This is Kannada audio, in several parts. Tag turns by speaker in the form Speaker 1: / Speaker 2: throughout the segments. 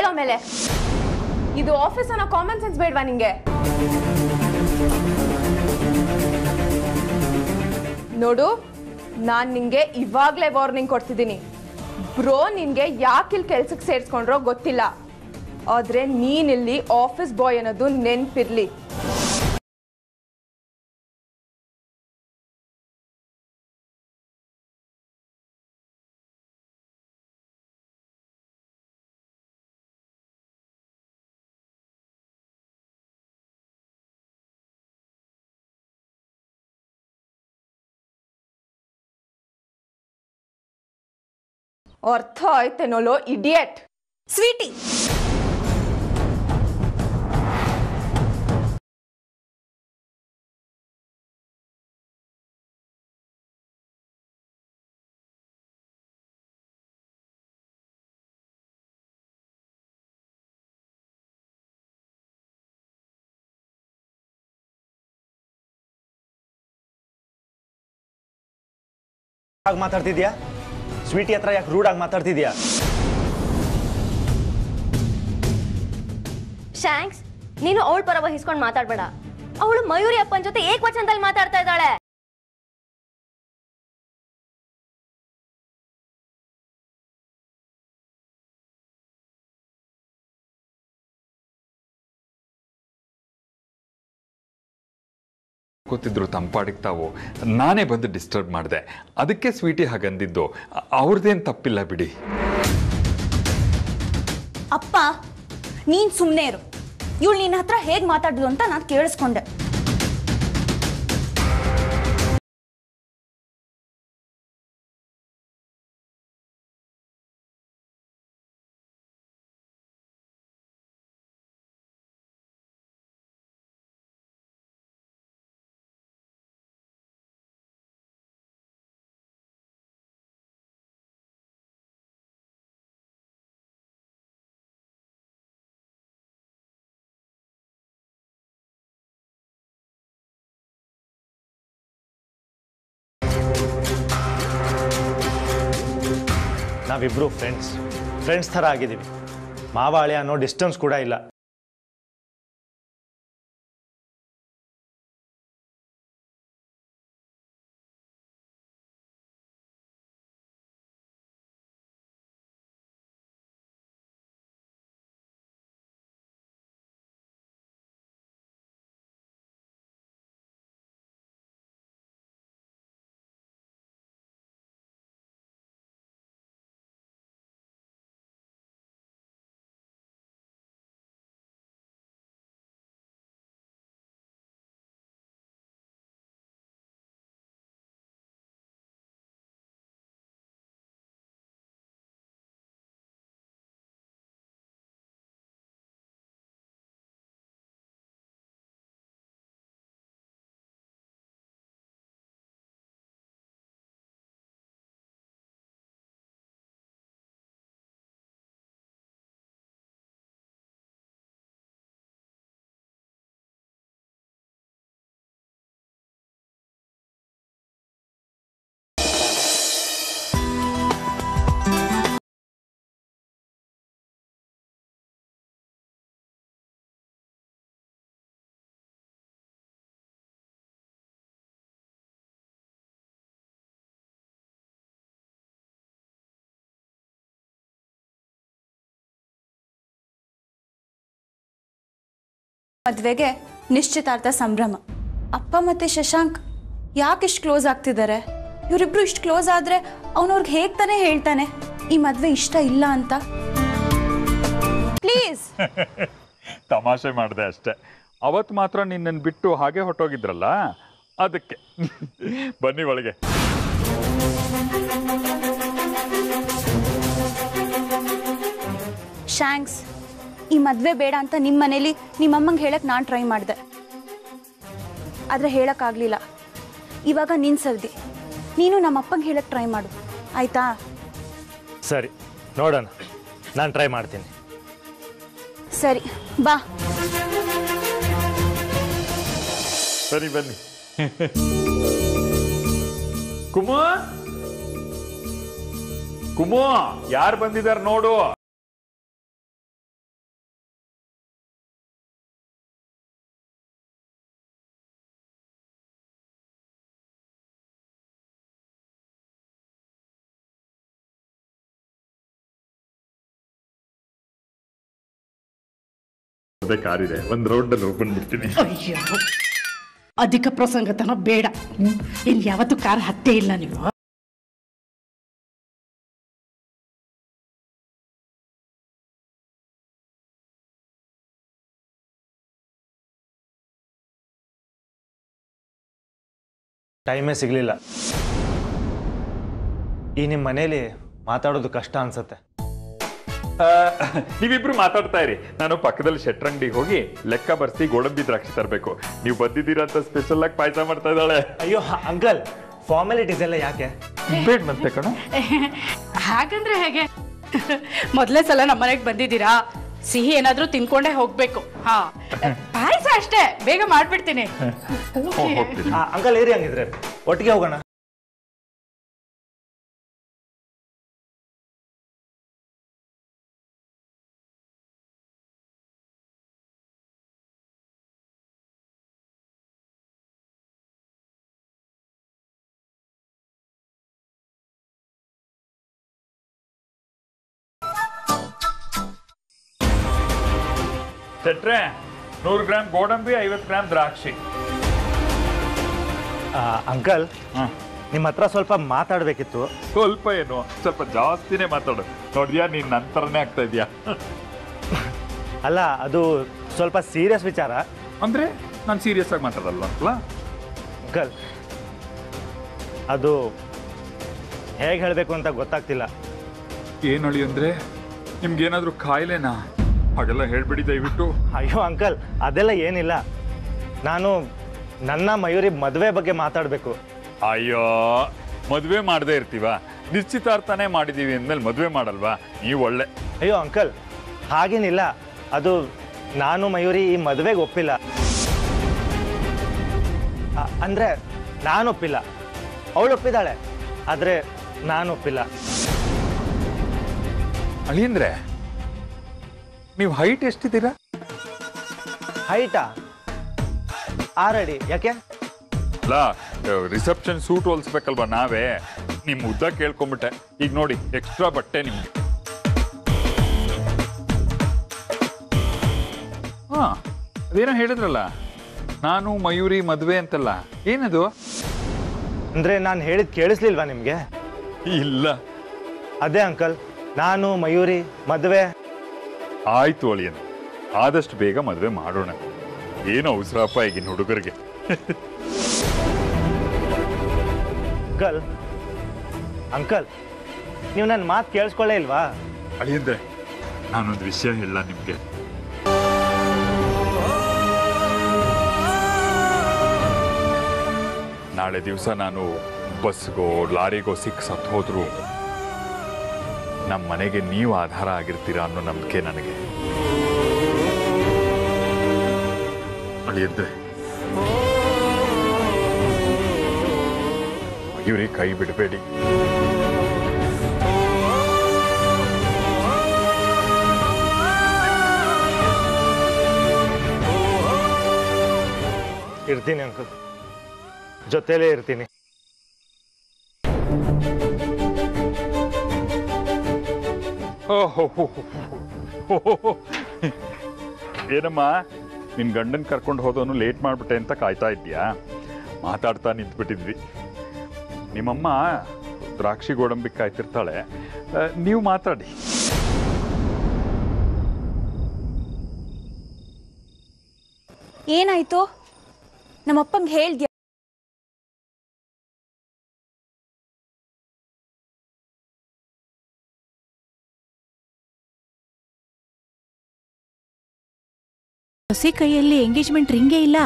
Speaker 1: ಹೇಳೋ ಮೇಲೆ ಇದು ಆಫೀಸ್ ಅನ್ನೋ ಕಾಮನ್ ಸೆನ್ಸ್ ಬೇಡವಾ ನಿಂಗೆ ನೋಡು ನಾನ್ ನಿಂಗೆ ಇವಾಗ್ಲೇ ವಾರ್ನಿಂಗ್ ಕೊಡ್ತಿದ್ದೀನಿ ಬ್ರೋ ನಿನ್ಗೆ ಯಾಕಿಲ್ ಕೆಲ್ಸಕ್ಕೆ ಸೇರ್ಸ್ಕೊಂಡ್ರೋ ಗೊತ್ತಿಲ್ಲ ಆದ್ರೆ ನೀನಿಲ್ಲಿ ಆಫೀಸ್ ಬಾಯ್ ಅನ್ನೋದು ನೆನ್ಪಿರ್ಲಿ ಅರ್ಥ ಆಯ್ತೇನೋಲೋ ಇಡಿಯಟ್
Speaker 2: ಸ್ವೀಟಿ
Speaker 3: ಆಗಿ ಮಾತಾಡ್ತಿದ್ಯಾ ಸ್ವೀಟಿ ಹತ್ರ ಯಾಕೆ ರೂಡಾಗಿ ಮಾತಾಡ್ತಿದ್ಯಾ
Speaker 4: ಶಾಂಕ್ಸ್ ನೀನು ಅವಳ ಪರ ವಹಿಸ್ಕೊಂಡು ಮಾತಾಡ್ಬೇಡ ಅವಳು ಮಯೂರಿ ಅಪ್ಪನ ಜೊತೆ ಏಕವಚನದಲ್ಲಿ ಮಾತಾಡ್ತಾ ಇದ್ದಾಳೆ
Speaker 5: ಕೂತಿದ್ರು ತಂಪಾಡಿಗೆ ತಾವು ನಾನೇ ಬಂದು ಡಿಸ್ಟರ್ಬ್ ಮಾಡಿದೆ ಅದಕ್ಕೆ ಸ್ವೀಟಿ ಹಾಗಂದಿದ್ದು ಅವ್ರದ್ದೇನು ತಪ್ಪಿಲ್ಲ ಬಿಡಿ
Speaker 2: ಅಪ್ಪ ನೀನ್ ಸುಮ್ಮನೆ ಇರು ಇವಳು ನಿನ್ನ ಹತ್ರ ಹೇಗೆ ಮಾತಾಡಿದ್ಲು ಅಂತ ನಾನು ಕೇಳಿಸ್ಕೊಂಡೆ
Speaker 3: ನಾವಿಬ್ರು ಫ್ರೆಂಡ್ಸ್ ಫ್ರೆಂಡ್ಸ್ ಥರ ಆಗಿದ್ದೀವಿ ಮಾವಾಳಿ ಅನ್ನೋ ಡಿಸ್ಟೆನ್ಸ್ ಕೂಡ ಇಲ್ಲ
Speaker 2: ಮದ್ವೆಗೆ ನಿಶ್ಚಿತಾರ್ಥ ಸಂಭ್ರಮ ಅಪ್ಪ ಮತ್ತೆ ಶಶಾಂಕ್ ಯಾಕೆ ಇಷ್ಟು ಕ್ಲೋಸ್ ಆಗ್ತಿದ್ದಾರೆ ಇವರಿಬ್ರು ಇಷ್ಟು ಕ್ಲೋಸ್ ಆದ್ರೆ ಅವನವ್ರಿಗೆ ಹೇಗ್ ತಾನೇ ಹೇಳ್ತಾನೆ ಈ ಮದ್ವೆ ಇಷ್ಟ ಇಲ್ಲ ಅಂತ ಪ್ಲೀಸ್
Speaker 5: ತಮಾಷೆ ಮಾಡಿದೆ ಅಷ್ಟೆ ಅವತ್ತು ಮಾತ್ರ ನಿನ್ನನ್ನು ಬಿಟ್ಟು ಹಾಗೆ ಹೊಟ್ಟೋಗಿದ್ರಲ್ಲ ಅದಕ್ಕೆ ಬನ್ನಿ ಒಳಗೆ
Speaker 2: ಶಾಂಕ್ಸ್ ಈ ಮದ್ವೆ ಬೇಡ ಅಂತ ನಿಮ್ಮ ಮನೇಲಿ ನಿಮ್ಮಮ್ಮಂಗೆ ಹೇಳಕ್ ನಾನು ಟ್ರೈ ಮಾಡಿದೆ ಆದರೆ ಹೇಳಕ್ಕಾಗ್ಲಿಲ್ಲ ಇವಾಗ ನಿನ್ ಸವ್ದಿ ನೀನು ನಮ್ಮಪ್ಪಂಗೆ ಹೇಳಕ್ ಟ್ರೈ ಮಾಡು ಆಯ್ತಾ
Speaker 3: ಸರಿ ನೋಡೋಣ ನಾನು ಟ್ರೈ ಮಾಡ್ತೀನಿ
Speaker 2: ಸರಿ ಬಾ
Speaker 5: ಸರಿ ಬನ್ನಿ ಕುಮು ಕುಮು ಯಾರು ಬಂದಿದ್ದಾರೆ ನೋಡು ಅದೇ ಕಾರಿದೆ ಒಂದ್ ರೌಂಡ್ ಅಲ್ಲಿ ಹೋಗಿ ಬಂದ್ಬಿಡ್ತೀನಿ
Speaker 6: ಅಯ್ಯೋ ಅಧಿಕ ಪ್ರಸಂಗತನ ಬೇಡ ಇನ್ ಯಾವತ್ತೂ ಕಾರ್ ಹತ್ತೇ ಇಲ್ಲ ನೀವು
Speaker 3: ಟೈಮೇ ಸಿಗಲಿಲ್ಲ ಈ ನಿಮ್ಮ ಮನೇಲಿ ಮಾತಾಡೋದು ಕಷ್ಟ ಅನ್ಸುತ್ತೆ
Speaker 5: ಆ, ನೀವಿಬ್ರು ಮಾತಾಡ್ತಾ ಇರಿ ನಾನು ಪಕ್ಕದಲ್ಲಿ ಶೆಟ್ರಂಗಡಿಗೆ ಹೋಗಿ ಲೆಕ್ಕ ಬರ್ಸಿ ಗೋಡಂಬಿ ದ್ರಾಕ್ಷಿ ತರಬೇಕು ನೀವು ಬಂದಿದ್ದೀರಾ ಅಂತ ಸ್ಪೆಷಲ್ ಆಗಿ ಪಾಯಸ ಮಾಡ್ತಾ ಇದ್ದಾಳೆ
Speaker 3: ಅಯ್ಯೋ ಅಂಕಲ್ ಫಾರ್ಮಾಲಿಟೀಸ್ ಎಲ್ಲ ಯಾಕೆ
Speaker 5: ಬೇಡವಂತೆ ಕಣ
Speaker 6: ಹಾಗಂದ್ರೆ ಹೇಗೆ ಮೊದಲೇ ಸಲ ನಮ್ಮ ಮನೆಗೆ ಬಂದಿದ್ದೀರಾ ಸಿಹಿ ಏನಾದ್ರೂ ತಿನ್ಕೊಂಡೇ ಹೋಗ್ಬೇಕು ಹಾ ಪಾಯಸ ಅಷ್ಟೇ ಬೇಗ ಮಾಡ್ಬಿಡ್ತೀನಿ
Speaker 5: ಹೋಗ್ತೀನಿ
Speaker 3: ಅಂಕಲ್ ಏರಿ ಹಂಗಿದ್ರೆ ಒಟ್ಟಿಗೆ ಹೋಗೋಣ
Speaker 5: ಶೆಟ್ರೆ ನೂರು ಗ್ರಾಮ್ ಗೋಡಂಬಿ ಐವತ್ತು ಗ್ರಾಮ್ ದ್ರಾಕ್ಷಿ
Speaker 3: ಆ, ಅಂಕಲ್
Speaker 5: ಹ್ಮ್.
Speaker 3: ನಿಮ್ಮ ಹತ್ರ ಸ್ವಲ್ಪ ಮಾತಾಡಬೇಕಿತ್ತು
Speaker 5: ಸ್ವಲ್ಪ ಏನು ಸ್ವಲ್ಪ ಜಾಸ್ತಿನೇ ಮಾತಾಡು ನೋಡಿದ್ಯಾ ನೀನ್ ನಂತರನೇ ಆಗ್ತಾ ಇದೀಯಾ
Speaker 3: ಅಲ್ಲ ಅದು ಸ್ವಲ್ಪ ಸೀರಿಯಸ್ ವಿಚಾರ
Speaker 5: ಅಂದ್ರೆ ನಾನು ಸೀರಿಯಸ್ ಆಗಿ ಮಾತಾಡಲ್ವಂತಲ್ಲ
Speaker 3: ಅಂಕಲ್ ಅದು ಹೇಗೆ ಹೇಳಬೇಕು ಅಂತ ಗೊತ್ತಾಗ್ತಿಲ್ಲ
Speaker 5: ಏನ್ ಹೇಳಿ ಅಂದ್ರೆ ನಿಮ್ಗೇನಾದ್ರೂ ಕಾಯಿಲೆನಾ ಹಾಗೆಲ್ಲ ಹೇಳ್ಬಿಡಿ ದಯವಿಟ್ಟು
Speaker 3: ಅಯ್ಯೋ ಅಂಕಲ್ ಅದೆಲ್ಲ ಏನಿಲ್ಲ ನಾನು ನನ್ನ ಮಯೂರಿ ಮದುವೆ ಬಗ್ಗೆ ಮಾತಾಡಬೇಕು
Speaker 5: ಅಯ್ಯೋ ಮದ್ವೆ ಮಾಡದೇ ಇರ್ತೀವ ನಿಶ್ಚಿತಾರ್ಥನೇ ಮಾಡಿದೀವಿ ಅಂದ್ಮೇಲೆ ಮದ್ವೆ ಮಾಡಲ್ವಾ ನೀವು ಒಳ್ಳೆ
Speaker 3: ಅಯ್ಯೋ ಅಂಕಲ್ ಹಾಗೇನಿಲ್ಲ ಅದು ನಾನು ಮಯೂರಿ ಈ ಮದುವೆಗೆ ಒಪ್ಪಿಲ್ಲ ಅ- ಅಂದ್ರೆ ನಾನು ಒಪ್ಪಿಲ್ಲ ಅವಳು ಒಪ್ಪಿದ್ದಾಳೆ ಆದರೆ ನಾನು ಒಪ್ಪಿಲ್ಲ
Speaker 5: ಅಳಿಯಂದ್ರೆ ನೀವು ಹೈಟ್ ಎಷ್ಟಿದ್ದೀರಾ
Speaker 3: ಹೈಟಾ ಆರಡಿ ಯಾಕೆ
Speaker 5: ಅಲ್ಲ ರಿಸೆಪ್ಷನ್ ಸೂಟ್ ಹೊಲ್ಸ್ಬೇಕಲ್ವಾ ನಾವೇ ನಿಮ್ ಉದ್ದ ಕೇಳ್ಕೊಂಬಿಟ್ಟೆ ಈಗ ನೋಡಿ ಎಕ್ಸ್ಟ್ರಾ ಬಟ್ಟೆ ನಿಮ್ಗೆ ಹಾ ಅದೇನೋ ಹೇಳಿದ್ರಲ್ಲ ನಾನು ಮಯೂರಿ ಮದ್ವೆ ಅಂತಲ್ಲ ಏನದು
Speaker 3: ಅಂದರೆ ನಾನು ಹೇಳಿದ್ ಕೇಳಿಸ್ಲಿಲ್ವಾ ನಿಮಗೆ
Speaker 5: ಇಲ್ಲ
Speaker 3: ಅದೇ ಅಂಕಲ್ ನಾನು ಮಯೂರಿ ಮದುವೆ
Speaker 5: ಆಯ್ತು ಅಳಿಯನ್ ಆದಷ್ಟು ಬೇಗ ಮದ್ವೆ ಮಾಡೋಣ ಏನು ಅವಸರಪ್ಪ ಈಗಿನ ಹುಡುಗರಿಗೆ
Speaker 3: ಅಂಕಲ್ ಅಂಕಲ್ ನೀವು ನನ್ನ ಮಾತು ಕೇಳಿಸ್ಕೊಳ್ಳೇ ಇಲ್ವಾ
Speaker 5: ಅಳಿಯಂದ್ರೆ ನಾನೊಂದು ವಿಷಯ ಹೇಳ ನಿಮ್ಗೆ ನಾಳೆ ದಿವಸ ನಾನು ಬಸ್ಗೋ ಲಾರಿಗೋ ಸಿಕ್ ಸತ್ತು ಹೋದ್ರು ನಮ್ಮ ಮನೆಗೆ ನೀವು ಆಧಾರ ಆಗಿರ್ತೀರಾ ಅನ್ನೋ ನಂಬಿಕೆ ನನಗೆ ಅಳಿಯಂದ್ರೆ ಮಯೂರಿ ಕೈ ಬಿಡಬೇಡಿ
Speaker 3: ಇರ್ತೀನಿ ಅಂಕಲ್ ಜೊತೆಲೇ ಇರ್ತೀನಿ
Speaker 5: ಓಹೋ ಏನಮ್ಮ ನಿನ್ ಗಂಡನ್ ಕರ್ಕೊಂಡು ಹೋದವನು ಲೇಟ್ ಮಾಡ್ಬಿಟ್ಟೆ ಅಂತ ಕಾಯ್ತಾ ಇದ್ಯಾ ಮಾತಾಡ್ತಾ ನಿಂತ್ಬಿಟ್ಟಿದ್ವಿ ನಿಮ್ಮಮ್ಮ ದ್ರಾಕ್ಷಿ ಗೋಡಂಬಿ ಕಾಯ್ತಿರ್ತಾಳೆ ಆ, ನೀವು ಮಾತಾಡಿ
Speaker 2: ಏನಾಯ್ತು ನಮ್ಮಪ್ಪಂಗೆ ಹೇಳ್ದ್ಯಾ
Speaker 7: ಸೊಸೆ ಕೈಯಲ್ಲಿ ಎಂಗೇಜ್ಮೆಂಟ್ ರಿಂಗೇ ಇಲ್ಲ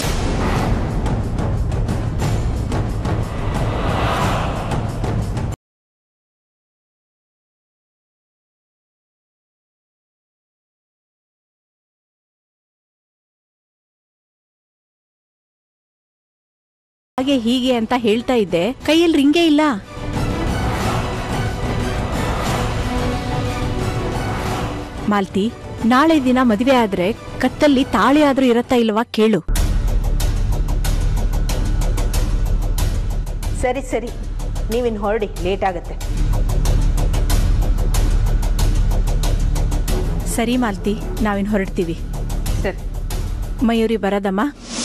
Speaker 7: ಹಾಗೆ ಹೀಗೆ ಅಂತ ಹೇಳ್ತಾ ಇದ್ದೆ ಕೈಯಲ್ಲಿ ರಿಂಗೇ ಇಲ್ಲ ಮಾಲ್ತಿ ನಾಳೆ ದಿನ ಮದುವೆ ಆದ್ರೆ ಕತ್ತಲ್ಲಿ ತಾಳಿ ಆದ್ರೂ ಇರತ್ತಾ ಇಲ್ವಾ ಕೇಳು
Speaker 8: ಸರಿ ಸರಿ ನೀವಿನ್ ಹೊರಡಿ ಲೇಟ್ ಆಗುತ್ತೆ
Speaker 7: ಸರಿ ಮಾಲ್ತಿ ನಾವಿನ್ ಹೊರಡ್ತೀವಿ ಮಯೂರಿ ಬರದಮ್ಮ